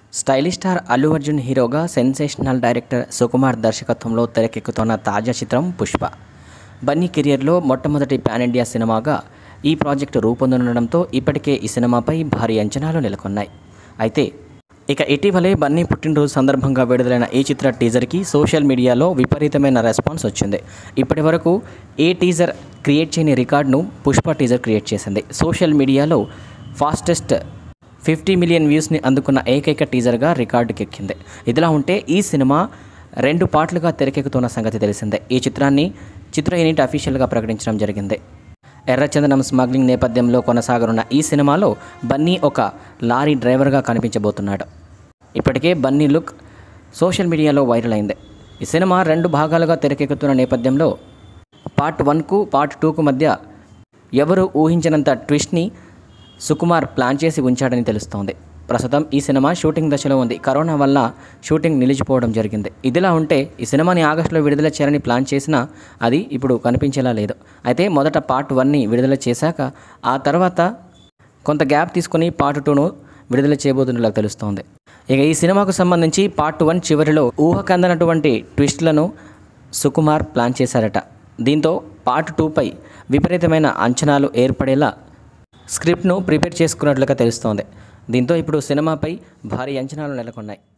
stylish star Allu Arjun హీరోగా sensational director Sukumar దర్శకత్వంలో తెరకెక్కుతున్న తాజా చిత్రం పుష్ప బన్నీ కెరియర్లో మొట్టమొదటి పాన్ ఇండియా సినిమాగా ఈ ప్రాజెక్టు రూపొందనుండడంతో ఇప్పటికే ఈ సినిమాపై భారీ అంచనాలు నెలకొన్నాయి అయితే ఇక ఇటీవలే బన్నీ పుట్టినరోజు సందర్భంగా విడుదలైన ఈ చిత్ర టీజర్కి సోషల్ మీడియాలో విపరీతమైన రెస్పాన్స్ వచ్చింది ఇప్పటి వరకు ఏ టీజర్ క్రియేట్ చేయని రికార్డును పుష్ప టీజర్ క్రియేట్ చేసింది సోషల్ మీడియాలో ఫాస్టెస్ట్ ఫిఫ్టీ మిలియన్ వ్యూస్ని అందుకున్న ఏకైక టీజర్గా రికార్డుకెక్కింది ఇదిలా ఉంటే ఈ సినిమా రెండు పార్ట్లుగా తెరకెక్కుతున్న సంగతి తెలిసిందే ఈ చిత్రాన్ని చిత్ర యూనిట్ అఫీషియల్గా ప్రకటించడం జరిగింది ఎర్రచందనం స్మగ్లింగ్ నేపథ్యంలో కొనసాగనున్న ఈ సినిమాలో బన్నీ ఒక లారీ డ్రైవర్గా కనిపించబోతున్నాడు ఇప్పటికే బన్నీ లుక్ సోషల్ మీడియాలో వైరల్ అయింది ఈ సినిమా రెండు భాగాలుగా తెరకెక్కుతున్న నేపథ్యంలో పార్ట్ వన్కు పార్ట్ టూకు మధ్య ఎవరు ఊహించినంత ట్విస్ట్ని సుకుమార్ ప్లాన్ చేసి ఉంచాడని తెలుస్తోంది ప్రస్తుతం ఈ సినిమా షూటింగ్ దశలో ఉంది కరోనా వల్ల షూటింగ్ నిలిచిపోవడం జరిగింది ఇదిలా ఉంటే ఈ సినిమాని ఆగస్టులో విడుదల చేయాలని ప్లాన్ చేసినా అది ఇప్పుడు కనిపించేలా లేదు అయితే మొదట పార్ట్ వన్ని విడుదల చేశాక ఆ తర్వాత కొంత గ్యాప్ తీసుకుని పార్ట్ టూను విడుదల చేయబోతున్నట్లు తెలుస్తోంది ఇక ఈ సినిమాకు సంబంధించి పార్ట్ వన్ చివరిలో ఊహకందనటువంటి ట్విస్ట్లను సుకుమార్ ప్లాన్ చేశారట దీంతో పార్ట్ టూపై విపరీతమైన అంచనాలు ఏర్పడేలా స్క్రిప్ట్ను ప్రిపేర్ చేసుకున్నట్లుగా తెలుస్తోంది దీంతో ఇప్పుడు సినిమాపై భారీ అంచనాలు నెలకొన్నాయి